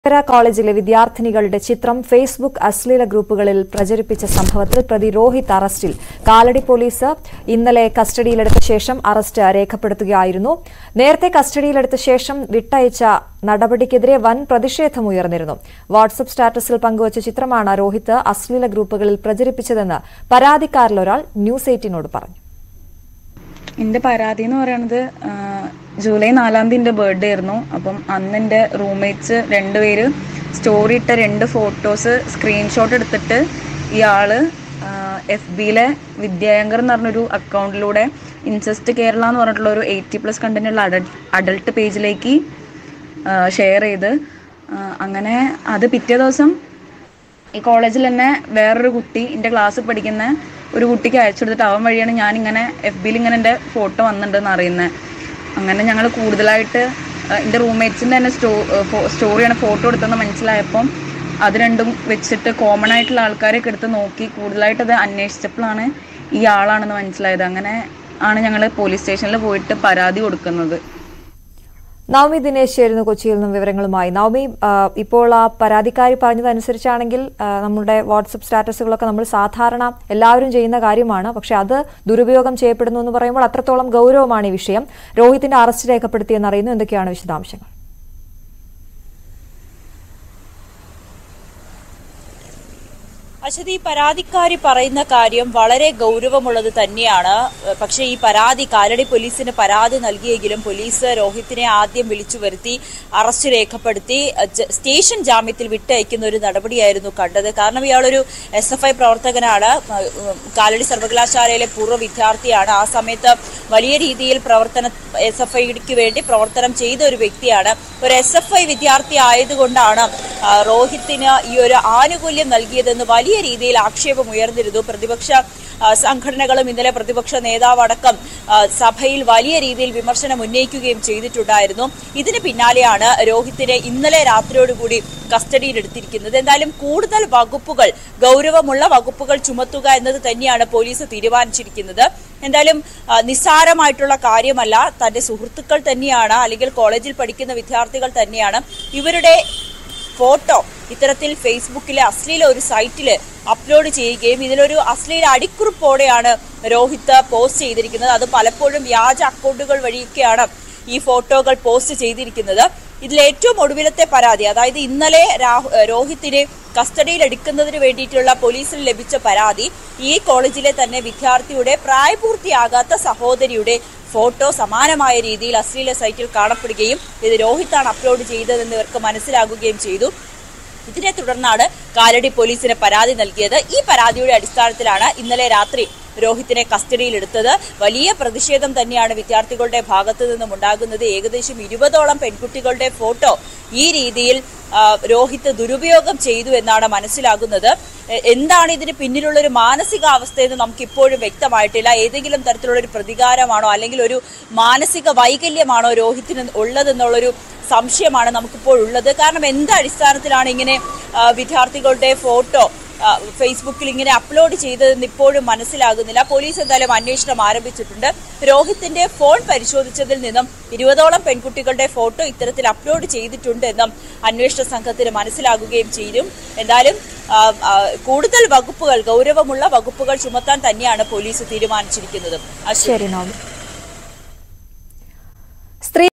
ചേര കോളേജിലെ വിദ്യാർത്ഥിനികളുടെ ചിത്രം ഫേസ്ബുക്ക് അശ്ലീല ഗ്രൂപ്പുകളിൽ പ്രചരിപ്പിച്ച സംഭവത്തിൽ പ്രതി രോഹിത് അറസ്റ്റിൽ കാലടി പോലീസ് ഇന്നലെ കസ്റ്റഡിയിലെടുത്ത ശേഷം അറസ്റ്റ് രേഖപ്പെടുത്തുകയായിരുന്നു നേരത്തെ കസ്റ്റഡിയിലെടുത്ത ശേഷം വിട്ടയച്ച നടപടിക്കെതിരെ വൻ പ്രതിഷേധമുയർന്നിരുന്നു വാട്സപ്പ് സ്റ്റാറ്റസിൽ പങ്കുവച്ച ചിത്രമാണ് രോഹിത് അശ്ലീല ഗ്രൂപ്പുകളിൽ പ്രചരിപ്പിച്ചതെന്ന് പരാതിക്കാരിലൊരാൾ ന്യൂസ് എയ്റ്റീനോട് പറഞ്ഞു എൻ്റെ പരാതി എന്ന് പറയുന്നത് ആ, ജൂലൈ നാലാം തീയതി എൻ്റെ ബർത്ത്ഡേ ആയിരുന്നു അപ്പം അന്ന് എൻ്റെ റൂംമേറ്റ്സ് രണ്ടുപേര് സ്റ്റോറി ഇട്ട രണ്ട് ഫോട്ടോസ് സ്ക്രീൻഷോട്ട് എടുത്തിട്ട് ഇയാള് എഫ് ബിയിലെ വിദ്യായങ്കർ എന്ന് പറഞ്ഞൊരു അക്കൗണ്ടിലൂടെ ഇൻസെസ്റ്റ് കേരള എന്ന് പറഞ്ഞിട്ടുള്ള ഒരു എയ്റ്റി പ്ലസ് കണ്ടന്റുള്ള അഡൽട്ട് അഡൾട്ട് പേജിലേക്ക് ഷെയർ ചെയ്ത് ആ, അങ്ങനെ അത് പിറ്റേ ദിവസം ഈ കോളേജിൽ തന്നെ വേറൊരു കുട്ടി എൻ്റെ ക്ലാസ്സിൽ പഠിക്കുന്ന ഒരു കുട്ടിക്ക് അയച്ചു കൊടുത്തിട്ട് അവൻ വഴിയാണ് ഞാൻ ഇങ്ങനെ എഫ് ബിയിൽ ഇങ്ങനെ എൻ്റെ ഫോട്ടോ വന്നിട്ടുണ്ടെന്ന് അറിയുന്നത് അങ്ങനെ ഞങ്ങൾ കൂടുതലായിട്ട് ആ, എൻ്റെ റൂംമേറ്റ്സിൻ്റെ തന്നെ സ്റ്റോ സ്റ്റോറിയാണ് ഫോട്ടോ എടുത്തതെന്ന് മനസ്സിലായപ്പം അത് രണ്ടും വെച്ചിട്ട് കോമൺ ആയിട്ടുള്ള ആൾക്കാരെയൊക്കെ എടുത്ത് നോക്കി കൂടുതലായിട്ട് അത് അന്വേഷിച്ചപ്പോഴാണ് ഈ ആളാണെന്ന് മനസ്സിലായത് അങ്ങനെ ആണ് ഞങ്ങൾ പോലീസ് സ്റ്റേഷനിൽ പോയിട്ട് പരാതി കൊടുക്കുന്നത് നവമി ദിനേശ് ചേരുന്നു കൊച്ചിയിൽ നിന്നും വിവരങ്ങളുമായി നവമി ആ, ഇപ്പോൾ ആ പരാതിക്കാരി പറഞ്ഞതനുസരിച്ചാണെങ്കിൽ ആ, നമ്മുടെ വാട്സപ്പ് സ്റ്റാറ്റസുകളൊക്കെ നമ്മൾ സാധാരണ എല്ലാവരും ചെയ്യുന്ന കാര്യമാണ് പക്ഷെ അത് ദുരുപയോഗം ചെയ്യപ്പെടുന്നു എന്ന് പറയുമ്പോൾ അത്രത്തോളം ഗൗരവമാണ് ഈ വിഷയം രോഹിത്തിന്റെ അറസ്റ്റ് രേഖപ്പെടുത്തിയെന്ന് അറിയുന്നു എന്തൊക്കെയാണ് വിശദാംശങ്ങൾ അശ്വതി ഈ പരാതിക്കാരി പറയുന്ന കാര്യം വളരെ ഗൗരവമുള്ളത് തന്നെയാണ് ഏഹ് പക്ഷേ ഈ പരാതി കാലടി പോലീസിന് പരാതി നൽകിയെങ്കിലും പോലീസ് രോഹിത്തിനെ ആദ്യം വിളിച്ചു വരുത്തി അറസ്റ്റ് രേഖപ്പെടുത്തി അഹ് ജ- സ്റ്റേഷൻ ജാമ്യത്തിൽ വിട്ടയക്കുന്ന ഒരു നടപടിയായിരുന്നു കണ്ടത് കാരണം ഇയാളൊരു എസ് എഫ് ഐ പ്രവർത്തകനാണ് ഏഹ് ഉം കാലടി സർവകലാശാലയിലെ പൂർവ്വ വിദ്യാർത്ഥിയാണ് ആ സമയത്ത് വലിയ രീതിയിൽ പ്രവർത്തന എസ് എഫ് ഐക്ക് വേണ്ടി പ്രവർത്തനം ചെയ്ത ഒരു വ്യക്തിയാണ് ഒരു എസ് എഫ് ഐ വിദ്യാർത്ഥി ആയതുകൊണ്ടാണ് ആ, രോഹിത്തിന് ഈ ഒരു ആനുകൂല്യം നൽകിയതെന്ന് വലിയ രീതിയിൽ ആക്ഷേപം ഉയർന്നിരുന്നു പ്രതിപക്ഷ ആ, സംഘടനകളും ഇന്നലെ പ്രതിപക്ഷ നേതാവ് അടക്കം ആ, സഭയിൽ വലിയ രീതിയിൽ വിമർശനം ഉന്നയിക്കുകയും ചെയ്തിട്ടുണ്ടായിരുന്നു ഇതിന് പിന്നാലെയാണ് രോഹിത്തിനെ ഇന്നലെ രാത്രിയോടുകൂടി കസ്റ്റഡിയിലെടുത്തിരിക്കുന്നത് എന്തായാലും കൂടുതൽ വകുപ്പുകൾ ഗൗരവമുള്ള വകുപ്പുകൾ ചുമത്തുക എന്നത് തന്നെയാണ് പോലീസ് തീരുമാനിച്ചിരിക്കുന്നത് എന്തായാലും ആ, നിസ്സാരമായിട്ടുള്ള കാര്യമല്ല തന്റെ സുഹൃത്തുക്കൾ തന്നെയാണ് അല്ലെങ്കിൽ കോളേജിൽ പഠിക്കുന്ന വിദ്യാർത്ഥികൾ തന്നെയാണ് ഇവരുടെ ഫോട്ടോ ഇത്തരത്തിൽ ഫേസ്ബുക്കിലെ അശ്ലീല ഒരു സൈറ്റില് അപ്ലോഡ് ചെയ്യുകയും ഇതിലൊരു അശ്ലീല അടിക്കുറിപ്പോടെയാണ് രോഹിത് പോസ്റ്റ് ചെയ്തിരിക്കുന്നത് അത് പലപ്പോഴും വ്യാജ അക്കൗണ്ടുകൾ വഴിയൊക്കെയാണ് ഈ ഫോട്ടോകൾ പോസ്റ്റ് ചെയ്തിരിക്കുന്നത് ഇതിൽ ഏറ്റവും ഒടുവിലത്തെ പരാതി അതായത് ഇന്നലെ രാഹു- രോഹിത്തിനെ കസ്റ്റഡിയിൽ എടുക്കുന്നതിന് വേണ്ടിയിട്ടുള്ള പോലീസിൽ ലഭിച്ച പരാതി ഈ കോളേജിലെ തന്നെ വിദ്യാർത്ഥിയുടെ പ്രായപൂർത്തിയാകാത്ത സഹോദരിയുടെ ഫോട്ടോ സമാനമായ രീതിയിൽ അശ്ലീല സൈറ്റിൽ കാണപ്പെടുകയും ഇത് രോഹിത്താണ് അപ്ലോഡ് ചെയ്തതെന്ന് ഇവർക്ക് മനസ്സിലാകുകയും ചെയ്തു ഇതിനെ തുടർന്നാണ് കാലടി പോലീസിന് പരാതി നൽകിയത് ഈ പരാതിയുടെ അടിസ്ഥാനത്തിലാണ് ഇന്നലെ രാത്രി രോഹിത്തിനെ കസ്റ്റഡിയിലെടുത്തത് വലിയ പ്രതിഷേധം തന്നെയാണ് വിദ്യാർത്ഥികളുടെ ഭാഗത്തു നിന്നും ഉണ്ടാകുന്നത് ഏകദേശം ഇരുപതോളം പെൺകുട്ടികളുടെ ഫോട്ടോ ഈ രീതിയിൽ ആ, രോഹിത്ത് ദുരുപയോഗം ചെയ്തു എന്നാണ് മനസ്സിലാകുന്നത് എ- എന്താണ് ഇതിന് പിന്നിലുള്ള ഒരു മാനസികാവസ്ഥയെന്ന് നമുക്ക് ഇപ്പോഴും വ്യക്തമായിട്ടില്ല ഏതെങ്കിലും തരത്തിലുള്ള ഒരു പ്രതികാരമാണോ അല്ലെങ്കിൽ ഒരു മാനസിക വൈകല്യമാണോ രോഹിത്തിന് ഉള്ളതെന്നുള്ളൊരു സംശയമാണ് നമുക്കിപ്പോൾ ഉള്ളത് കാരണം എന്ത് അടിസ്ഥാനത്തിലാണ് ഇങ്ങനെ ആ, വിദ്യാർത്ഥികളുടെ ഫോട്ടോ ആ, ഫേസ്ബുക്കിൽ ഇങ്ങനെ അപ്ലോഡ് ചെയ്തതെന്ന് ഇപ്പോഴും മനസ്സിലാകുന്നില്ല പോലീസ് എന്തായാലും അന്വേഷണം ആരംഭിച്ചിട്ടുണ്ട് രോഹിത്തിന്റെ ഫോൺ പരിശോധിച്ചതിൽ നിന്നും ഇരുപതോളം പെൺകുട്ടികളുടെ ഫോട്ടോ ഇത്തരത്തിൽ അപ്ലോഡ് ചെയ്തിട്ടുണ്ട് എന്നും അന്വേഷണ സംഘത്തിന് മനസ്സിലാകുകയും ചെയ്യും എന്തായാലും ആ, ആ, കൂടുതൽ വകുപ്പുകൾ ഗൗരവമുള്ള വകുപ്പുകൾ ചുമത്താൻ തന്നെയാണ് പോലീസ് തീരുമാനിച്ചിരിക്കുന്നത് അശ്വതി ശരി നവമി